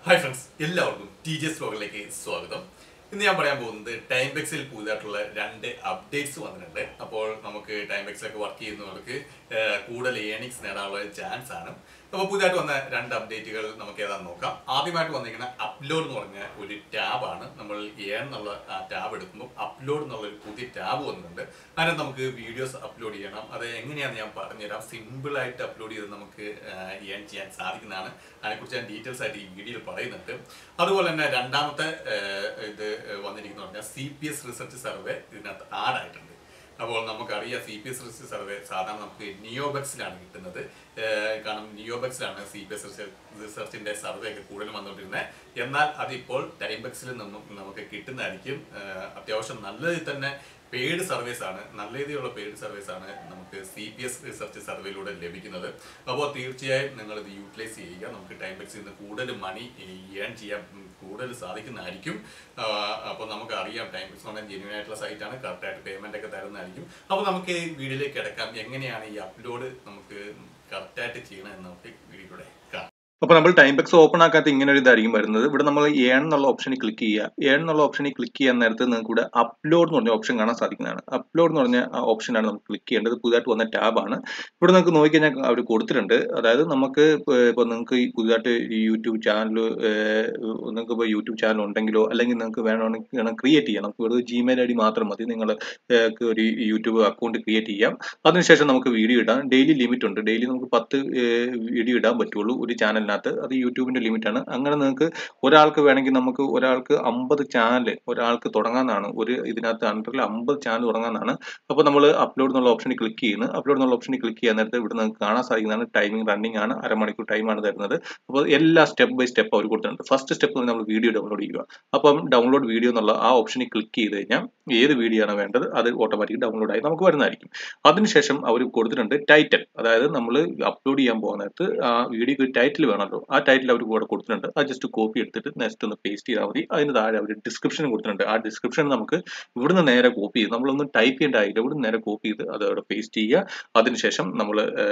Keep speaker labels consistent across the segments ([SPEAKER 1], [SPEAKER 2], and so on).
[SPEAKER 1] hi friends എല്ലാവർക്കും T G S വ്ലോഗിലേക്ക് സ്വാഗതം ഇന്ന് ഞാൻ പറയാൻ പോകുന്നത് ടൈം ബെക്സിൽ പുതിയതായിട്ടുള്ള രണ്ട് അപ്ഡേറ്റ്സ് വന്നിട്ടുണ്ട് അപ്പോൾ നമുക്ക് ടൈം ബെക്സിലൊക്കെ വർക്ക് ചെയ്യുന്നവർക്ക് ഏഹ്, കൂടുതൽ ഏണിങ്സ് നേടാനുള്ള ഒരു ചാൻസ് ആണ് അപ്പോൾ പുതിയതായിട്ട് വന്ന രണ്ട് അപ്ഡേറ്റുകൾ നമുക്ക് ഏതാണെന്ന് നോക്കാം ആദ്യമായിട്ട് വന്നിരിക്കുന്ന അപ്ലോഡ് എന്ന് പറഞ്ഞ ഒരു ടാബാണ് നമ്മൾ ഏൺ എന്നുള്ള ആ ടാബ് എടുക്കുമ്പോൾ അപ്ലോഡ് എന്നുള്ള ഒരു പുതിയ ടാബ് വന്നിട്ടുണ്ട് അതിനകത്ത് നമുക്ക് വീഡിയോസ് അപ്ലോഡ് ചെയ്യണം അത് എങ്ങനെയാണെന്ന് ഞാൻ പറഞ്ഞുതരാം സിമ്പിളായിട്ട് അപ്ലോഡ് ചെയ്ത് നമുക്ക് ഏൺ ചെയ്യാൻ സാധിക്കുന്നതാണ് അതിനെക്കുറിച്ച് ഞാൻ ഡീറ്റെയിൽസ് ആയിട്ട് ഈ വീഡിയോയിൽ പറയുന്നുണ്ട് അതുപോലെ തന്നെ രണ്ടാമത്തെ ഏഹ്, ഇത് വന്നിരിക്കുന്ന പറഞ്ഞാൽ C P S research survey ഇതിനകത്ത് ആഡ് ആയിട്ടുണ്ട് അപ്പോൾ നമുക്കറിയാം C P S research survey സാധാരണ നമുക്ക് നിയോബക്സിലാണ് കിട്ടുന്നത് ഏഹ്, കാരണം നിയോബക്സിലാണ് സി പി എസ് റിസർച്ചിന്റെ സർവേ ഒക്കെ കൂടുതലും വന്നുകൊണ്ടിരുന്നത് എന്നാൽ അതിപ്പോൾ ടൈംബക്സിൽ നിന്നും നമുക്ക് കിട്ടുന്നതായിരിക്കും ഏഹ്, അത്യാവശ്യം നല്ല രീതിയിൽ തന്നെ പെയ്ഡ് സർവീസ് ആണ് നല്ല രീതിയിലുള്ള പെയ്ഡ് സർവീസ് ആണ് നമുക്ക് സി പി എസ് റിസർച്ച് സർവേയിലൂടെ ലഭിക്കുന്നത് അപ്പോൾ തീർച്ചയായും നിങ്ങൾ ഇത് യൂട്ടിലൈസ് ചെയ്യുക നമുക്ക് ടൈം ബെക്സിൽ നിന്ന് കൂടുതൽ മണി ഏൺ ചെയ്യാൻ ഉം, കൂടുതൽ സാധിക്കുന്നതായിരിക്കും അപ്പോൾ നമുക്ക് അറിയാം ടൈം ബെക്സ് പറഞ്ഞാൽ ജെന്യൂൻ ആയിട്ടുള്ള സൈറ്റാണ് കറക്റ്റായിട്ട് പേയ്മെന്റ് ഒക്കെ തരുന്നതായിരിക്കും അപ്പോൾ നമുക്ക് ഈ വീഡിയോയിലേക്ക് കിടക്കാം എങ്ങനെയാണ് ഈ അപ്ലോഡ് നമുക്ക് കറക്റ്റായിട്ട് ചെയ്യണമെന്ന് നമുക്ക് വീഡിയോയിലൂടെ കാണാം
[SPEAKER 2] അപ്പൊ നമ്മൾ ടൈം ബെക്സ് ഓപ്പൺ ആക്കാത്ത ഇങ്ങനെ ഒരു ഇതായിരിക്കും വരുന്നത് ഇവിടെ നമ്മൾ ഏൺ എന്നുള്ള ഓപ്ഷനിൽ ക്ലിക്ക് ചെയ്യുക ഏൺ എന്നുള്ള ഓപ്ഷനിൽ ക്ലിക്ക് ചെയ്യാൻ നേരത്ത് നിങ്ങൾക്ക് ഇവിടെ അപ്ലോഡ് എന്ന് പറഞ്ഞ ഓപ്ഷൻ കാണാൻ സാധിക്കുന്നതാണ് അപ്ലോഡ് എന്ന് പറഞ്ഞ ആ ഓപ്ഷനാണ് നമുക്ക് ക്ലിക്ക് ചെയ്യേണ്ടത് പുതുതായിട്ട് വന്ന ടാബാണ് ഇവിടെ നിങ്ങൾക്ക് നോക്കിക്കഴിഞ്ഞാൽ അവർ കൊടുത്തിട്ടുണ്ട് അതായത് നമുക്ക് ഇപ്പോൾ നിങ്ങൾക്ക് ഈ പുതുതായിട്ട് ഈ യൂട്യൂബ് ചാനൽ നിങ്ങൾക്ക് ഇപ്പോൾ യൂട്യൂബ് ചാനൽ ഉണ്ടെങ്കിലോ അല്ലെങ്കിൽ നിങ്ങൾക്ക് വേണമെങ്കിൽ വേണം ക്രിയേറ്റ് ചെയ്യാം നമുക്ക് വെറുതെ ജിമെയിൽ ഐ ഡി മാത്രം മതി നിങ്ങൾ ഒരു യൂട്യൂബ് അക്കൗണ്ട് ക്രിയേറ്റ് ചെയ്യാം അതിനുശേഷം നമുക്ക് വീഡിയോ ഇടാം ഡെയിലി ലിമിറ്റ് ഉണ്ട് ഡെയിലി നമുക്ക് പത്ത് വീഡിയോ ഇടാൻ പറ്റുള്ളൂ ഒരു ചാനലിനകത്ത് അത് യൂട്യൂബിന്റെ ലിമിറ്റ് ആണ് അങ്ങനെ നിങ്ങൾക്ക് ഒരാൾക്ക് വേണമെങ്കിൽ നമുക്ക് ഒരാൾക്ക് അമ്പത് ചാനൽ ഒരാൾക്ക് തുടങ്ങാനാണ് ഒരു ഇതിനകത്ത് അണ്ടറിൽ അമ്പത് ചാനൽ തുടങ്ങാനാണ് അപ്പോൾ നമ്മൾ അപ്ലോഡ് എന്നുള്ള ഓപ്ഷനിൽ ക്ലിക്ക് ചെയ്യുന്നു അപ്ലോഡ് എന്നുള്ള ഓപ്ഷനിൽ ക്ലിക്ക് ചെയ്യാൻ നേരത്തെ ഇവിടെ നിങ്ങൾക്ക് കാണാൻ സാധിക്കുന്നതാണ് ടൈമിംഗ് റണ്ണിംഗ് ആണ് അരമണിക്കൂർ ടൈമാണ് തരുന്നത് അപ്പോൾ എല്ലാ സ്റ്റെപ്പ് ബൈ സ്റ്റെപ്പ് അവർ കൊടുത്തിട്ടുണ്ട് ഫസ്റ്റ് സ്റ്റെപ്പ് നമ്മൾ വീഡിയോ ഡൗൺലോഡ് ചെയ്യുക അപ്പം ഡൗൺലോഡ് വീഡിയോ എന്നുള്ള ആ ഓപ്ഷനിൽ ക്ലിക്ക് ചെയ്ത് കഴിഞ്ഞാൽ ഏത് വീഡിയോ ആണ് വേണ്ടത് അത് ഓട്ടോമാറ്റിക് ഡൗൺലോഡ് ആയി നമുക്ക് വരുന്നതായിരിക്കും അതിനുശേഷം അവർ കൊടുത്തിട്ടുണ്ട് ടൈറ്റിൽ അതായത് നമ്മൾ അപ്ലോഡ് ചെയ്യാൻ പോകുന്ന നേരത്ത് ആ വീഡിയോക്ക് ഒരു ടൈറ്റിൽ വേണമല്ലോ ആ ടൈറ്റിൽ അവർ കൂടെ കൊടുത്തിട്ടുണ്ട് അത് ജസ്റ്റ് കോപ്പി എടുത്തിട്ട് നെക്സ്റ്റ് ഒന്ന് പേസ്റ്റ് ചെയ്താൽ മതി അതിന് താഴെ അവർ ഡിസ്ക്രിപ്ഷൻ കൊടുത്തിട്ടുണ്ട് ആ ഡിസ്ക്രിപ്ഷൻ നമുക്ക് ഇവിടുന്ന് നേരെ കോപ്പി ചെയ്ത് നമ്മളൊന്നും ടൈപ്പ് ചെയ്യേണ്ട ആയില്ല ഇവിടുന്ന് നേരെ കോപ്പി ചെയ്ത് അത് അവിടെ പേസ്റ്റ് ചെയ്യുക അതിനുശേഷം നമ്മൾ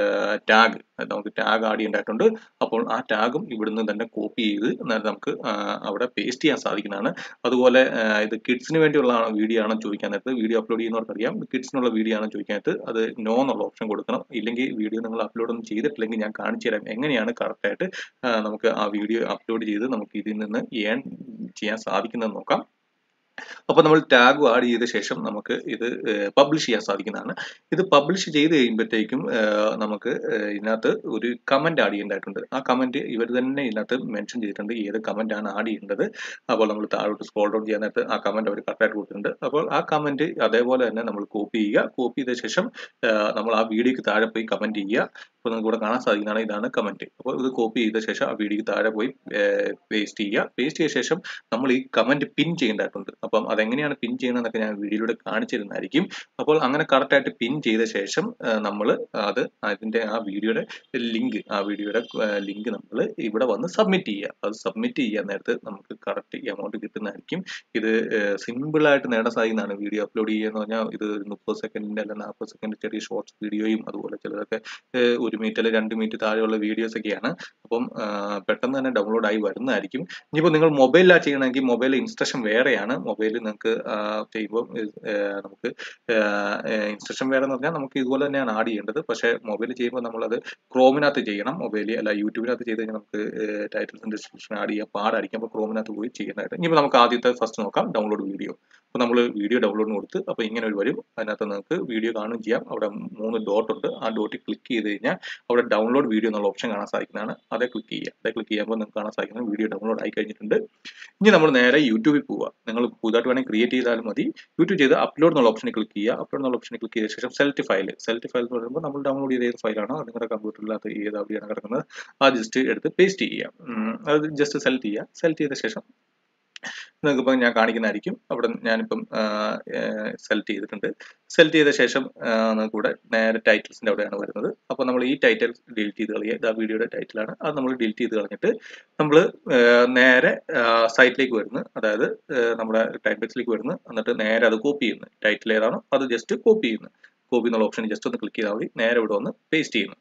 [SPEAKER 2] ടാഗ് നമുക്ക് ടാഗ് ആഡ് ചെയ്യേണ്ടതായിട്ടുണ്ട് അപ്പോൾ ആ ടാഗും ഇവിടുന്ന് തന്നെ കോപ്പി ചെയ്ത് നേരെ നമുക്ക് ആ, അവിടെ പേസ്റ്റ് ചെയ്യാൻ സാധിക്കുന്നതാണ് അതുപോലെ ആ, ഇത് കിഡ്സിന് വേണ്ടിയുള്ള വീഡിയോ ആണോ ചോദിക്കാൻ നേരത്ത് വീഡിയോ അപ്ലോഡ് ചെയ്യുന്നവർക്കറിയാം കിഡ്സിനുള്ള വീഡിയോ ആണോ ചോദിക്കാൻ നേരത്ത് അത് നോ എന്നുള്ള ഓപ്ഷൻ കൊടുക്കണം ഇല്ലെങ്കിൽ വീഡിയോ നിങ്ങൾ അപ്ലോഡ് ഒന്നും ചെയ്തിട്ടില്ലെങ്കിൽ ഞാൻ കാണിച്ചു തരാം എങ്ങനെയാണ് കറക്റ്റായിട്ട് നമുക്ക് ആ വീഡിയോ അപ്ലോഡ് ചെയ്ത് നമുക്ക് ഇതിൽ നിന്ന് ഏൺ ചെയ്യാൻ സാധിക്കുന്നതെന്ന് നോക്കാം അപ്പോൾ നമ്മൾ ടാഗ് ആഡ് ചെയ്ത ശേഷം നമുക്ക് ഇത് പബ്ലിഷ് ചെയ്യാൻ സാധിക്കുന്നതാണ് ഇത് പബ്ലിഷ് ചെയ്ത് കഴിയുമ്പോഴത്തേക്കും ഏഹ്, നമുക്ക് ഏഹ്, ഇതിനകത്ത് ഒരു കമന്റ് ആഡ് ചെയ്യേണ്ടതായിട്ടുണ്ട് ആ കമന്റ് ഇവർ തന്നെ ഇതിനകത്ത് മെൻഷൻ ചെയ്തിട്ടുണ്ട് ഏത് കമന്റ് ആണ് ആഡ് ചെയ്യേണ്ടത് അപ്പോൾ നമ്മൾ താഴോട്ട് സ്ക്രോൾ ഡൗൺ ചെയ്യാൻ നേരത്ത് ആ കമന്റ് അവർ കറക്റ്റായിട്ട് കൊടുത്തിട്ടുണ്ട് അപ്പോൾ ആ കമന്റ് അതേപോലെ തന്നെ നമ്മൾ കോപ്പി ചെയ്യുക കോപ്പി ചെയ്ത ശേഷം ഏഹ്, നമ്മൾ ആ വീഡിയോക്ക് താഴെ പോയി കമന്റ് ചെയ്യുക അപ്പോൾ നിങ്ങൾക്ക് ഇവിടെ കാണാൻ സാധിക്കുന്നതാണ് ഇതാണ് കമന്റ് അപ്പോൾ ഇത് കോപ്പി ചെയ്ത ശേഷം ആ വീഡിയോക്ക് താഴെ പോയി പേസ്റ്റ് ചെയ്യുക പേസ്റ്റ് ചെയ്ത ശേഷം നമ്മൾ ഈ കമന്റ് പിൻ ചെയ്യേണ്ടതായിട്ടുണ്ട് അപ്പം അതെങ്ങനെയാണ് പിൻ ചെയ്യുന്നതെന്നൊക്കെ ഞാൻ വീഡിയോയിലൂടെ കാണിച്ചു തരുന്നതായിരിക്കും അപ്പോൾ അങ്ങനെ കറക്റ്റായിട്ട് പിൻ ചെയ്ത ശേഷം നമ്മൾ അത് അതിന്റെ ആ വീഡിയോയുടെ ലിങ്ക് ആ വീഡിയോയുടെ ലിങ്ക് നമ്മൾ ഇവിടെ വന്ന് സബ്മിറ്റ് ചെയ്യുക അത് സബ്മിറ്റ് ചെയ്യാൻ നേരത്ത് നമുക്ക് കറക്റ്റ് എമൗണ്ട് കിട്ടുന്നതായിരിക്കും ഇത് സിമ്പിൾ ആയിട്ട് നേടാൻ സാധിക്കുന്നതാണ് വീഡിയോ അപ്ലോഡ് ചെയ്യുക എന്ന് പറഞ്ഞാൽ ഇത് ഒരു മുപ്പത് സെക്കൻഡിന്റെ അല്ല നാൽപ്പത് സെക്കൻഡ് ചെറിയ ഷോർട്സ് വീഡിയോയും അതുപോലെ ചിലതൊക്കെ ഏഹ് ഒരു മിനിറ്റ് അല്ലെങ്കിൽ രണ്ട് മിനിറ്റ് താഴെയുള്ള വീഡിയോസ് ഒക്കെയാണ് അപ്പം ആ, പെട്ടെന്ന് തന്നെ ഡൗൺലോഡ് ആയി വരുന്നതായിരിക്കും ഇനിയിപ്പോൾ നിങ്ങൾ മൊബൈലിലാണ് ചെയ്യണമെങ്കിൽ മൊബൈൽ ഇൻസ്ട്രക്ഷൻ വേറെയാണ് മൊബൈലിൽ നിങ്ങൾക്ക് ചെയ്യുമ്പോൾ നമുക്ക് ഇൻസ്ട്രക്ഷൻ വേറെ എന്ന് പറഞ്ഞാൽ നമുക്ക് ഇതുപോലെ തന്നെയാണ് ആഡ് ചെയ്യേണ്ടത് പക്ഷേ മൊബൈൽ ചെയ്യുമ്പോൾ നമ്മളത് ക്രോമിനകത്ത് ചെയ്യണം മൊബൈലിൽ അല്ല യൂട്യൂബിനകത്ത് ചെയ്ത് കഴിഞ്ഞാൽ നമുക്ക് ടൈറ്റിൽസും ഡിസ്ക്രിപ്ഷൻ ആഡ് ചെയ്യാൻ പാടായിരിക്കും അപ്പോൾ ക്രോമിനകത്ത് പോയി ചെയ്യുന്നതായിട്ട് ഇനിയിപ്പോൾ നമുക്ക് ആദ്യത്തെ ഫസ്റ്റ് നോക്കാം ഡൗൺലോഡ് വീഡിയോ അപ്പോൾ നമ്മൾ വീഡിയോ ഡൗൺലോഡിന് കൊടുത്ത് അപ്പോൾ ഇങ്ങനെ ഒരു വരും അതിനകത്ത് നിങ്ങൾക്ക് വീഡിയോ കാണുകയും ചെയ്യാം അവിടെ മൂന്ന് ഡോട്ട് ഉണ്ട് ആ ഡോട്ടിൽ ക്ലിക്ക് ചെയ്ത് കഴിഞ്ഞാൽ അവിടെ ഡൗൺലോഡ് വീഡിയോ എന്നുള്ള ഓപ്ഷൻ കാണാൻ സാധിക്കുന്നതാണ് അതേ ക്ലിക്ക് ചെയ്യുക അതേ ക്ലിക്ക് ചെയ്യുമ്പോൾ നിങ്ങൾക്ക് കാണാൻ സാധിക്കുന്നത് വീഡിയോ ഡൗൺലോഡ് ആയി കഴിഞ്ഞിട്ടുണ്ട് ഇനി നമ്മൾ നേരെ യൂട്യൂബിൽ പോവുക നിങ്ങൾ പുതുതായിട്ട് വേണമെങ്കിൽ ക്രിയേറ്റ് ചെയ്താലും മതി യൂട്യൂബ് ചെയ്ത് അപ്ലോഡ് എന്നുള്ള ഓപ്ഷനിൽ ക്ലിക്ക് ചെയ്യുക അപ്ലോഡ് എന്നുള്ള ഓപ്ഷനിൽ ക്ലിക്ക് ചെയ്ത ശേഷം സെലക്ട് ഫയൽ സെലക്ട് ഫയൽ എന്ന് പറയുമ്പോൾ നമ്മൾ ഡൗൺലോഡ് ചെയ്ത ഏത് ഫയലാണോ അത് നിങ്ങളുടെ കമ്പ്യൂട്ടറിൽ അത് ഏത് അവിടെയാണ് കിടക്കുന്നത് ആ ജസ്റ്റ് എടുത്ത് പേസ്റ്റ് ചെയ്യുക ഉം, അത് ജസ്റ്റ് സെലക്ട് ചെയ്യുക സെലക്ട് ചെയ്ത ശേഷം നിങ്ങൾക്കിപ്പോൾ ഞാൻ കാണിക്കുന്നതായിരിക്കും അവിടെ ഞാനിപ്പം സെലക്ട് ചെയ്തിട്ടുണ്ട് സെലക്ട് ചെയ്ത ശേഷം നമുക്ക് ഇവിടെ നേരെ ടൈറ്റിൽസിൻ്റെ അവിടെയാണ് വരുന്നത് അപ്പോൾ നമ്മൾ ഈ ടൈറ്റിൽ ഡിലീറ്റ് ചെയ്ത് കളയുക ഇത് ആ വീഡിയോയുടെ ടൈറ്റിലാണ് അത് നമ്മൾ ഡിലീറ്റ് ചെയ്ത് കളഞ്ഞിട്ട് നമ്മൾ നേരെ സൈറ്റിലേക്ക് വരുന്നു അതായത് ആ, നമ്മുടെ ടൈം ബെക്സിലേക്ക് വരുന്നു എന്നിട്ട് നേരെ അത് കോപ്പി ചെയ്യുന്നു ടൈറ്റിൽ ഏതാണോ അത് ജസ്റ്റ് കോപ്പി ചെയ്യുന്നു കോപ്പി എന്നുള്ള ഓപ്ഷൻ ജസ്റ്റ് ഒന്ന് ക്ലിക്ക് ചെയ്താൽ മതി നേരെ ഇവിടെ വന്ന് പേസ്റ്റ് ചെയ്യുന്നു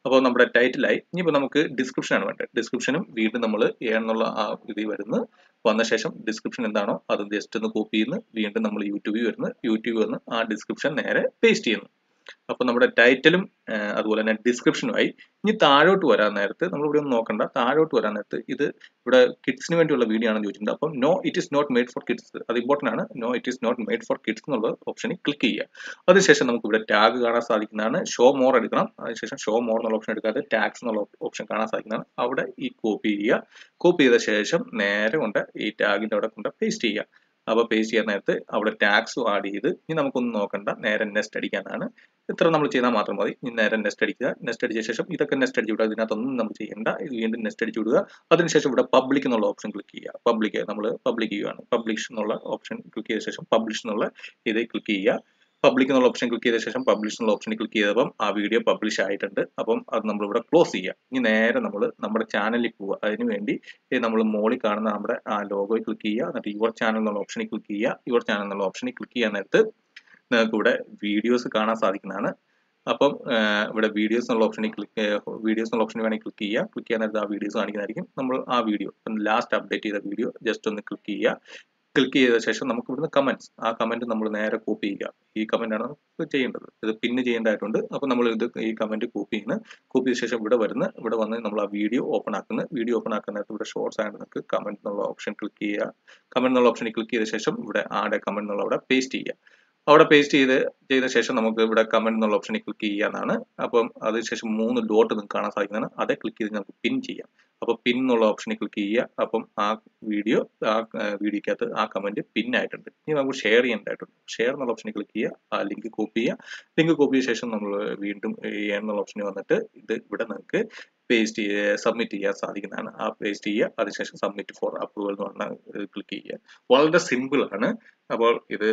[SPEAKER 2] അപ്പോൾ നമ്മുടെ ടൈറ്റിലായി ഇനിയിപ്പോൾ നമുക്ക് ഡിസ്ക്രിപ്ഷനാണ് വേണ്ടത് ഡിസ്ക്രിപ്ഷനും വീണ്ടും നമ്മൾ എന്നുള്ള ആ ഇതിൽ വരുന്നു വന്ന ശേഷം ഡിസ്ക്രിപ്ഷൻ എന്താണോ അത് ജസ്റ്റ് ഒന്ന് കോപ്പി ചെയ്യുന്നു വീണ്ടും നമ്മൾ യൂട്യൂബിൽ വരുന്നു യൂട്യൂബിൽ വന്ന് ആ ഡിസ്ക്രിപ്ഷൻ നേരെ പേസ്റ്റ് ചെയ്യുന്നു അപ്പോൾ നമ്മുടെ ടൈറ്റിലും അതുപോലെ തന്നെ ഡിസ്ക്രിപ്ഷനുമായി ഇനി താഴോട്ട് വരാൻ നേരത്ത് നമ്മൾ ഇവിടെ ഒന്നും നോക്കണ്ട താഴോട്ട് വരാൻ നേരത്ത് ഇത് ഇവിടെ കിഡ്സിന് വേണ്ടിയുള്ള വീഡിയോ ആണെന്ന് ചോദിച്ചിട്ടുണ്ട് അപ്പം no it is not made for kids അത് ഇമ്പോർട്ടൻ്റ് ആണ് no it is not made for kids എന്നുള്ള ഓപ്ഷനിൽ ക്ലിക്ക് ചെയ്യുക അതിനുശേഷം നമുക്ക് ഇവിടെ ടാഗ് കാണാൻ സാധിക്കുന്നതാണ് ഷോ മോർ എടുക്കണം അതിനുശേഷം ഷോ മോർ എന്നുള്ള ഓപ്ഷൻ എടുക്കാതെ ടാക്സ് എന്നുള്ള ഓപ്ഷൻ കാണാൻ സാധിക്കുന്നതാണ് അവിടെ ഈ കോപ്പി ചെയ്യുക കോപ്പി ചെയ്ത ശേഷം നേരെ കൊണ്ട് ഈ ടാഗിൻ്റെ അവിടെ കൊണ്ട് പേസ്റ്റ് ചെയ്യുക അപ്പോൾ പേസ്റ്റ് ചെയ്യാൻ നേരത്ത് അവിടെ ടാക്സും ആഡ് ചെയ്ത് ഇനി നമുക്കൊന്നും നോക്കണ്ട നേരെ നെസ്റ്റ് അടിക്കാനാണ് ഇത്ര നമ്മൾ ചെയ്താൽ മാത്രം മതി ഇനി നേരെ നെസ്റ്റ് അടിക്കുക നെസ്റ്റ് അടിച്ച ശേഷം ഇതൊക്കെ നെസ്റ്റ് അടിച്ചു വിടുക ഇതിനകത്തൊന്നും നമ്മൾ ചെയ്യേണ്ട ഇത് വീണ്ടും നെസ്റ്റ് അടിച്ചു വിടുക അതിനുശേഷം ഇവിടെ പബ്ലിക് എന്നുള്ള ഓപ്ഷൻ ക്ലിക്ക് ചെയ്യുക പബ്ലിക് നമ്മൾ പബ്ലിക് ചെയ്യുകയാണ് പബ്ലിഷ് എന്നുള്ള ഓപ്ഷൻ ക്ലിക്ക് ചെയ്ത ശേഷം പബ്ലിഷ് എന്നുള്ള ഇത് ക്ലിക്ക് ചെയ്യുക പബ്ലിക് എന്നുള്ള ഓപ്ഷൻ ക്ലിക്ക് ചെയ്ത ശേഷം പബ്ലിഷ് എന്നുള്ള ഓപ്ഷനിൽ ക്ലിക്ക് ചെയ്തപ്പം ആ വീഡിയോ പബ്ലിഷ് ആയിട്ടുണ്ട് അപ്പം അത് നമ്മൾ ഇവിടെ ക്ലോസ് ചെയ്യുക ഇനി നേരെ നമ്മൾ നമ്മുടെ ചാനലിൽ പോവുക അതിന് വേണ്ടി നമ്മൾ മോളിൽ കാണുന്ന നമ്മുടെ ആ ലോഗോയിൽ ക്ലിക്ക് ചെയ്യുക എന്നിട്ട് യുവർ ചാനൽ എന്നുള്ള ഓപ്ഷനിൽ ക്ലിക്ക് ചെയ്യുക യുവർ ചാനൽ എന്നുള്ള ഓപ്ഷനിൽ ക്ലിക്ക് ചെയ്യാൻ നേരത്ത് നിങ്ങൾക്ക് ഇവിടെ വീഡിയോസ് കാണാൻ സാധിക്കുന്നതാണ് അപ്പം ഇവിടെ വീഡിയോസ് എന്നുള്ള ഓപ്ഷനിൽ ക്ലിക്ക് വീഡിയോസ് എന്നുള്ള ഓപ്ഷനിൽ വേണമെങ്കിൽ ക്ലിക്ക് ചെയ്യുക ക്ലിക്ക് ചെയ്യാൻ നേരത്ത് ആ വീഡിയോസ് കാണിക്കുന്നതായിരിക്കും നമ്മൾ ആ വീഡിയോ ലാസ്റ്റ് അപ്ഡേറ്റ് ചെയ്ത വീഡിയോ ജസ്റ്റ് ഒന്ന് ക്ലിക്ക് ചെയ്യുക ക്ലിക്ക് ചെയ്ത ശേഷം നമുക്ക് ഇവിടുന്ന് കമന്റ്സ് ആ കമന്റ് നമ്മൾ നേരെ കോപ്പി ചെയ്യുക ഈ കമന്റ് ആണ് നമുക്ക് ചെയ്യേണ്ടത് ഇത് പിന്ന് ചെയ്യേണ്ടതായിട്ടുണ്ട് അപ്പോൾ നമ്മൾ ഇത് ഈ കമന്റ് കോപ്പി ചെയ്യുന്നു കോപ്പി ചെയ്ത ശേഷം ഇവിടെ വരുന്ന ഇവിടെ വന്ന് നമ്മൾ ആ വീഡിയോ ഓപ്പൺ ആക്കുന്നു വീഡിയോ ഓപ്പൺ ആക്കുന്നതിനകത്ത് ഇവിടെ ഷോർട്സ് ആയിട്ട് നമുക്ക് കമന്റ് എന്നുള്ള ഓപ്ഷൻ ക്ലിക്ക് ചെയ്യുക കമന്റ് എന്നുള്ള ഓപ്ഷനിൽ ക്ലിക്ക് ചെയ്ത ശേഷം ഇവിടെ ആഡ് കമന്റ് എന്നുള്ള അവിടെ പേസ്റ്റ് ചെയ്യുക അവിടെ പേസ്റ്റ് ചെയ്ത് ചെയ്ത ശേഷം നമുക്ക് ഇവിടെ കമന്റ് എന്നുള്ള ഓപ്ഷനിൽ ക്ലിക്ക് ചെയ്യാനാണ് അപ്പം അതിനുശേഷം മൂന്ന് ഡോട്ട് നിങ്ങൾക്ക് കാണാൻ സാധിക്കുന്നതാണ് അതേ ക്ലിക്ക് ചെയ്ത് നമുക്ക് പിൻ ചെയ്യാം അപ്പോൾ പിൻ എന്നുള്ള ഓപ്ഷനിൽ ക്ലിക്ക് ചെയ്യുക അപ്പം ആ വീഡിയോ ആ വീഡിയോക്കകത്ത് ആ കമന്റ് പിൻ ആയിട്ടുണ്ട് ഇനി നമുക്ക് ഷെയർ ചെയ്യേണ്ടതായിട്ടുണ്ട് ഷെയർ എന്നുള്ള ഓപ്ഷനിൽ ക്ലിക്ക് ചെയ്യുക ആ ലിങ്ക് കോപ്പി ചെയ്യുക ലിങ്ക് കോപ്പി ചെയ്ത ശേഷം നമ്മൾ വീണ്ടും എന്നുള്ള ഓപ്ഷനിൽ വന്നിട്ട് ഇത് ഇവിടെ നിങ്ങൾക്ക് പേസ്റ്റ് സബ്മിറ്റ് ചെയ്യാൻ സാധിക്കുന്നതാണ് ആ പേസ്റ്റ് ചെയ്യുക അതിനുശേഷം സബ്മിറ്റ് ഫോർ അപ്രൂവൽ എന്ന് പറഞ്ഞാൽ ക്ലിക്ക് ചെയ്യുക വളരെ സിമ്പിൾ ആണ് അപ്പോൾ ഇത്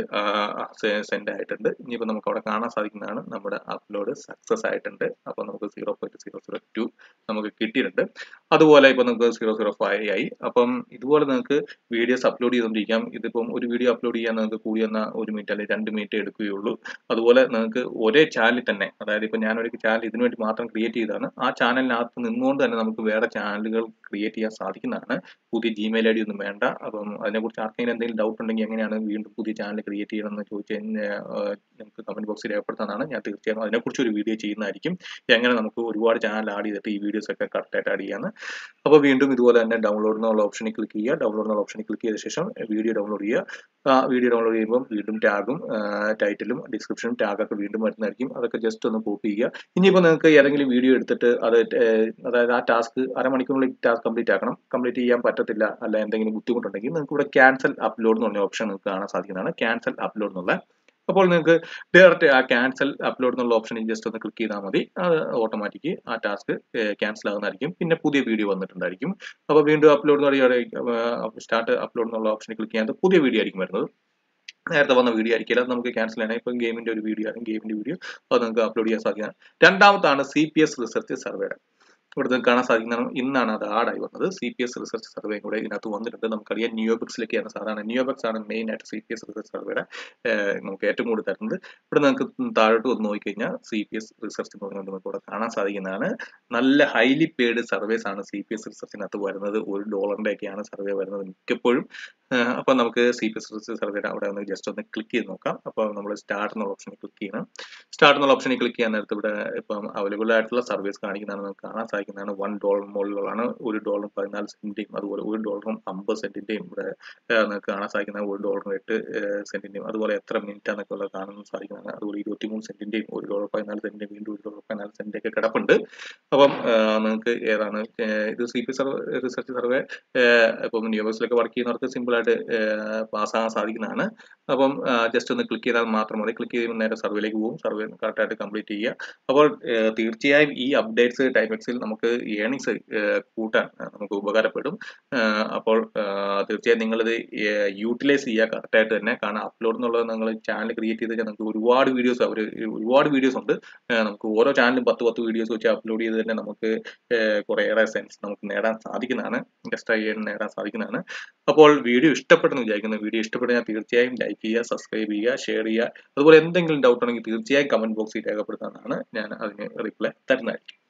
[SPEAKER 2] സെൻഡ് ആയിട്ടുണ്ട് ഇനിയിപ്പോൾ നമുക്ക് അവിടെ കാണാൻ സാധിക്കുന്നതാണ് നമ്മുടെ അപ്ലോഡ് സക്സസ് ആയിട്ടുണ്ട് അപ്പോൾ നമുക്ക് zero point zero zero two നമുക്ക് കിട്ടിയിട്ടുണ്ട് അതുപോലെ ഇപ്പോൾ നമുക്ക് സീറോ സീറോ ഫൈവ് ആയി അപ്പം ഇതുപോലെ നിങ്ങൾക്ക് വീഡിയോസ് അപ്ലോഡ് ചെയ്തുകൊണ്ടിരിക്കാം ഇതിപ്പം ഒരു വീഡിയോ അപ്ലോഡ് ചെയ്യാൻ നിങ്ങൾക്ക് കൂടി വന്ന ഒരു മിനിറ്റ് അല്ലെങ്കിൽ രണ്ട് മിനിറ്റ് എടുക്കുകയുള്ളൂ അതുപോലെ നിങ്ങൾക്ക് ഒരേ ചാനലിൽ തന്നെ അതായത് ഇപ്പോൾ ഞാനൊരു ചാനൽ ഇതിനു വേണ്ടി മാത്രം ക്രിയേറ്റ് ചെയ്തതാണ് ആ ചാനലിനകത്ത് നിന്നുകൊണ്ട് തന്നെ നമുക്ക് വേറെ ചാനലുകൾ ക്രിയേറ്റ് ചെയ്യാൻ സാധിക്കുന്നതാണ് പുതിയ ജിമെയിൽ ഐ ഡി ഒന്നും വേണ്ട അപ്പം അതിനെക്കുറിച്ച് ആർക്കെങ്കിലും എന്തെങ്കിലും ഡൗട്ട് ഉണ്ടെങ്കിൽ എങ്ങനെയാണ് വീണ്ടും പുതിയ ചാനൽ ക്രിയേറ്റ് ചെയ്യണമെന്ന് ചോദിച്ചു കഴിഞ്ഞാൽ നമുക്ക് കമന്റ് ബോക്സിൽ രേഖപ്പെടുത്താനാണ് ഞാൻ തീർച്ചയായും അതിനെക്കുറിച്ച് ഒരു വീഡിയോ ചെയ്യുന്നതായിരിക്കും എങ്ങനെ നമുക്ക് ഒരുപാട് ചാനൽ ആഡ് ചെയ്തിട്ട് ഈ വീഡിയോസ് ഒക്കെ കറക്റ്റായിട്ട് ആഡ് ചെയ്യാന്ന് അപ്പോൾ വീണ്ടും ഇതുപോലെ തന്നെ ഡൗൺലോഡ് എന്നുള്ള ഓപ്ഷനിൽ ക്ലിക്ക് ചെയ്യുക ഡൗൺലോഡ് എന്നുള്ള ഓപ്ഷനിൽ ക്ലിക്ക് ചെയ്ത ശേഷം വീഡിയോ ഡൗൺലോഡ് ചെയ്യുക ആ വീഡിയോ ഡൗൺലോഡ് ചെയ്യുമ്പോൾ വീണ്ടും ടാഗും ടൈറ്റിലും ഡിസ്ക്രിപ്ഷനും ടാഗൊക്കെ വീണ്ടും വരുന്നതായിരിക്കും അതൊക്കെ ജസ്റ്റ് ഒന്ന് കോപ്പി ചെയ്യുക ഇനിയിപ്പോൾ നിങ്ങൾക്ക് ഏതെങ്കിലും വീഡിയോ എടുത്തിട്ട് അത് അതായത് ആ ടാസ്ക് അരമണിക്കൂറിനുള്ളിൽ ടാസ്ക് കംപ്ലീറ്റ് ആക്കണം കംപ്ലീറ്റ് ചെയ്യാൻ പറ്റത്തില്ല അല്ല എന്തെങ്കിലും ബുദ്ധിമുട്ടുണ്ടെങ്കിൽ നിങ്ങൾക്ക് ഇവിടെ ക്യാൻസൽ അപ്ലോഡ് എന്ന് പറഞ്ഞ ഓപ്ഷൻ നിങ്ങൾക്ക് കാണാൻ സാധിക്കുന്നതാണ് ക്യാൻസൽ അപ്ലോഡ് എന്നുള്ള അപ്പോൾ നിങ്ങൾക്ക് ഡയറക്റ്റ് ആ ക്യാൻസൽ അപ്ലോഡ് എന്നുള്ള ഓപ്ഷനിൽ ജസ്റ്റ് ഒന്ന് ക്ലിക്ക് ചെയ്താൽ മതി അത് ഓട്ടോമാറ്റിക് ആ ടാസ്ക് ക്യാൻസൽ ആകുന്നതായിരിക്കും പിന്നെ പുതിയ വീഡിയോ വന്നിട്ടുണ്ടായിരിക്കും അപ്പോൾ വീണ്ടും അപ്ലോഡ് എന്ന് പറയുക സ്റ്റാർട്ട് അപ്ലോഡ് എന്നുള്ള ഓപ്ഷനിൽ ക്ലിക്ക് ചെയ്യാൻ പുതിയ വീഡിയോ ആയിരിക്കും വരുന്നത് നേരത്തെ വന്ന വീഡിയോ ആയിരിക്കില്ല അത് നമുക്ക് ക്യാൻസൽ ചെയ്യണം ഇപ്പം ഗെയിമിന്റെ ഒരു വീഡിയോ ആണ് ഗെയിമിന്റെ വീഡിയോ അത് നിങ്ങൾക്ക് അപ്ലോഡ് ചെയ്യാൻ സാധിക്കുന്നതാണ് രണ്ടാമത്താണ് സി പി എസ് റിസർച്ച് സർവേയുടെ ഇവിടെ നിങ്ങൾക്ക് കാണാൻ സാധിക്കുന്നതാണ് ഇന്നാണ് അത് ആഡായി വന്നത് C P S research survey കൂടെ ഇതിനകത്ത് വന്നിട്ടുണ്ട് നമുക്കറിയാം നിയോബിക്സിലേക്കാണ് സാധാരണ നിയോബിക്സ് ആണ് മെയിൻ ആയിട്ട് സി പി എസ് റിസർച്ച് സർവേയുടെ നമുക്ക് ഏറ്റവും കൂടുതൽ തരുന്നത് ഇവിടെ നിങ്ങൾക്ക് താഴോട്ട് വന്ന് നോക്കിക്കഴിഞ്ഞാൽ സി പി എസ് റിസർച്ച് എന്ന് പറഞ്ഞുകൊണ്ട് നമുക്ക് ഇവിടെ കാണാൻ സാധിക്കുന്നതാണ് നല്ല ഹൈലി പെയ്ഡ് സർവേസ് ആണ് സി പി എസ് റിസർച്ചിനകത്ത് വരുന്നത് ഒരു ഡോളറിന്റെ ഒക്കെയാണ് സർവേ വരുന്നത് മിക്കപ്പോഴും അപ്പോൾ നമുക്ക് സി പി എസ് റിസർച്ച് സർവേയുടെ അവിടെ ഒന്ന് ജസ്റ്റ് ഒന്ന് ക്ലിക്ക് ചെയ്ത് നോക്കാം അപ്പോൾ നമ്മൾ സ്റ്റാർട്ട് എന്നുള്ള ഓപ്ഷനിൽ ക്ലിക്ക് ചെയ്യണം സ്റ്റാർട്ട് എന്നുള്ള ഓപ്ഷനിൽ ക്ലിക്ക് ചെയ്യാൻ നേരത്ത് ഇവിടെ ഇപ്പം അവൈലബിൾ ആയിട്ടുള്ള സർവീസ് കാണിക്കുന്നതാണ് നമുക്ക് കാണാൻ സാധിക്കുന്നതാണ് വൺ ഡോളർ മുകളിലാണ് ഒരു ഡോളറും പതിനാല് സെന്റിന്റെയും അതുപോലെ ഒരു ഡോളറും അമ്പത് സെന്റിന്റെയും ഇവിടെ നിങ്ങൾക്ക് കാണാൻ സാധിക്കുന്ന ഒരു ഡോളറും എട്ട് സെന്റിന്റെയും അതുപോലെ എത്ര മിനിറ്റ് എന്നൊക്കെ ഉള്ളത് കാണാൻ സാധിക്കുന്നതാണ് അതുപോലെ ഇരുപത്തിമൂന്ന് സെന്റിന്റെയും ഒരു ഡോളർ പതിനാല് സെന്റിന്റെയും വീണ്ടും ഒരു ഡോളർ പതിനാല് സെന്റിന്റെ ഒക്കെ കിടപ്പുണ്ട് അപ്പം നിങ്ങൾക്ക് ഏതാണ് ഇത് സി പി റിസർച്ച് സർവേ ഇപ്പം ന്യൂബേഴ്സിലൊക്കെ വർക്ക് ചെയ്യുന്നവർക്ക് സിമ്പിൾ ആയിട്ട് പാസ്സാകാൻ സാധിക്കുന്നതാണ് അപ്പം ജസ്റ്റ് ഒന്ന് ക്ലിക്ക് ചെയ്താൽ മാത്രം മതി ക്ലിക്ക് ചെയ്യുമ്പോൾ നേരെ സർവേയിലേക്ക് പോകും സർവേ കറക്റ്റായിട്ട് കംപ്ലീറ്റ് ചെയ്യുക അപ്പോൾ തീർച്ചയായും ഈ അപ്ഡേറ്റ്സ് ടൈമെക്സിൽ നമുക്ക് ഏണിങ്സ് കൂട്ടാൻ നമുക്ക് ഉപകാരപ്പെടും അപ്പോൾ തീർച്ചയായും നിങ്ങളിത് യൂട്ടിലൈസ് ചെയ്യുക കറക്റ്റായിട്ട് തന്നെ കാരണം അപ്ലോഡ് എന്നുള്ളത് നിങ്ങൾ ചാനൽ ക്രിയേറ്റ് ചെയ്ത് നമുക്ക് ഒരുപാട് വീഡിയോസ് അവർ ഒരുപാട് വീഡിയോസ് ഉണ്ട് നമുക്ക് ഓരോ ചാനലും പത്ത് പത്ത് വീഡിയോസ് വെച്ച് അപ്ലോഡ് ചെയ്ത് തന്നെ നമുക്ക് കുറേയേറെ സെൻസ് നമുക്ക് നേടാൻ സാധിക്കുന്നതാണ് എക്സ്ട്രാ ചെയ്യാൻ നേടാൻ സാധിക്കുന്നതാണ് അപ്പോൾ വീഡിയോ ഇഷ്ടപ്പെട്ടെന്ന് വിചാരിക്കുന്നു വീഡിയോ ഇഷ്ടപ്പെട്ടാൽ തീർച്ചയായും ലൈക്ക് ചെയ്യുക സബ്സ്ക്രൈബ് ചെയ്യുക ഷെയർ ചെയ്യുക അതുപോലെ എന്തെങ്കിലും ഡൗട്ട് ഉണ്ടെങ്കിൽ തീർച്ചയായും കമന്റ് ബോക്സിൽ രേഖപ്പെടുത്താനാണ് ഞാൻ അതിന് റിപ്ലൈ തരുന്നതായിരിക്കും